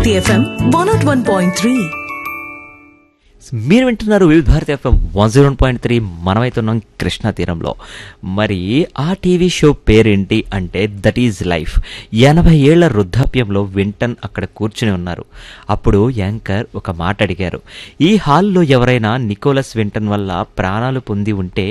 Bharati FM one not one point three మీరు వింటున్నారు Vividh Bharati FM one zero point three మనమైతున్నాం కృష్ణా తీరంలో మరి ఆ టీవీ షో పేరేంటి అంటే దట్ ఈజ్ లైఫ్ ఎనభై ఏళ్ల వృద్ధాప్యంలో వింటన్ అక్కడ కూర్చుని ఉన్నారు అప్పుడు యాంకర్ ఒక మాట అడిగారు ఈ హాల్లో ఎవరైనా నికోలస్ వింటన్ వల్ల ప్రాణాలు పొంది ఉంటే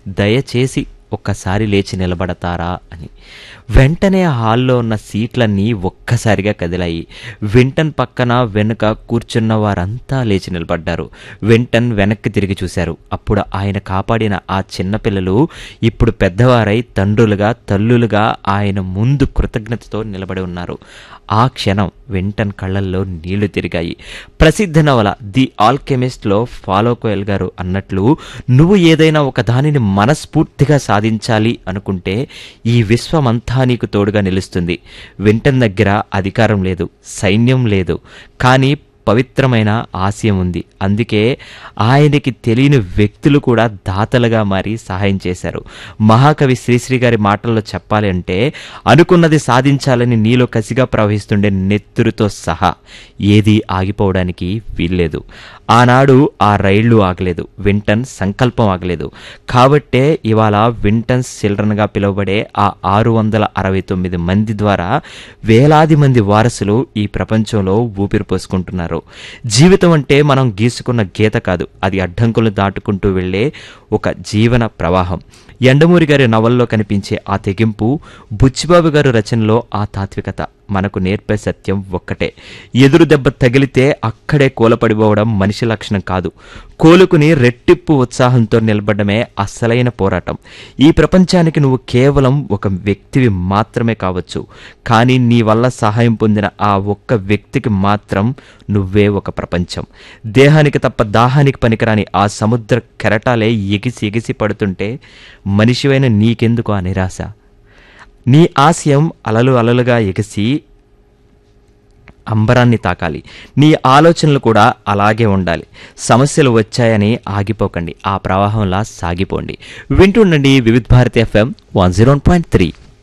దయచేసి ఒక్కసారి లేచి నిలబడతారా అని వెంటనే ఆ హాల్లో ఉన్న సీట్లన్నీ ఒక్కసారిగా కదిలాయి వింటన్ పక్కన వెనుక కూర్చున్న వారంతా లేచి నిలబడ్డారు వింటన్ వెనక్కి తిరిగి చూశారు అప్పుడు ఆయన కాపాడిన ఆ చిన్నపిల్లలు ఇప్పుడు పెద్దవారై తండ్రులుగా తల్లులుగా ఆయన ముందు కృతజ్ఞతతో నిలబడి ఉన్నారు ఆ క్షణం వింటన్ కళ్ళల్లో నీళ్లు తిరిగాయి ప్రసిద్ధ నవల ది ఆల్కెమిస్ట్లో ఫాలో కోయల్ గారు అన్నట్లు నువ్వు ఏదైనా ఒక దానిని మనస్ఫూర్తిగా సాధించాలి అనుకుంటే ఈ విశ్వమంతా నీకు తోడుగా నిలుస్తుంది వింటన్ దగ్గర అధికారం లేదు సైన్యం లేదు కానీ పవిత్రమైన ఆశయం ఉంది అందుకే ఆయనకి తెలియని వ్యక్తులు కూడా దాతలుగా మారి సహాయం చేశారు మహాకవి శ్రీశ్రీ గారి మాటల్లో చెప్పాలి అంటే అనుకున్నది సాధించాలని నీలో కసిగా ప్రవహిస్తుండే నెత్తురుతో సహా ఏది ఆగిపోవడానికి వీల్లేదు ఆనాడు ఆ రైళ్లు ఆగలేదు వింటన్ సంకల్పం ఆగలేదు కాబట్టే ఇవాళ వింటన్స్ చిల్డ్రన్గా పిలువబడే ఆ ఆరు వందల అరవై తొమ్మిది మంది ద్వారా వేలాది మంది వారసులు ఈ ప్రపంచంలో ఊపిరి పోసుకుంటున్నారు జీవితం అంటే మనం గీసుకున్న గీత కాదు అది అడ్డంకులు దాటుకుంటూ వెళ్ళే ఒక జీవన ప్రవాహం ఎండమూరి గారి నవల్లో కనిపించే ఆ తెగింపు బుచ్చిబాబు గారు రచనలో ఆ తాత్వికత మనకు నేర్పే సత్యం ఒక్కటే ఎదురు దెబ్బ తగిలితే అక్కడే కూలపడిపోవడం మనిషి లక్షణం కాదు కోలుకుని రెట్టిప్పు ఉత్సాహంతో నిలబడమే అసలైన పోరాటం ఈ ప్రపంచానికి నువ్వు కేవలం ఒక వ్యక్తివి మాత్రమే కావచ్చు కానీ నీ వల్ల సహాయం పొందిన ఆ ఒక్క వ్యక్తికి మాత్రం నువ్వే ఒక ప్రపంచం దేహానికి తప్ప దాహానికి పనికిరాని ఆ సముద్ర కెరటాలే ఎగిసి ఎగిసి పడుతుంటే మనిషివైన నీకెందుకు ఆ నిరాశ నీ ఆశయం అలలు అలలుగా ఎగిసి అంబరాన్ని తాకాలి నీ ఆలోచనలు కూడా అలాగే ఉండాలి సమస్యలు వచ్చాయని ఆగిపోకండి ఆ ప్రవాహంలా సాగిపోండి వింటుండండి Vividh Bharati FM one zero point three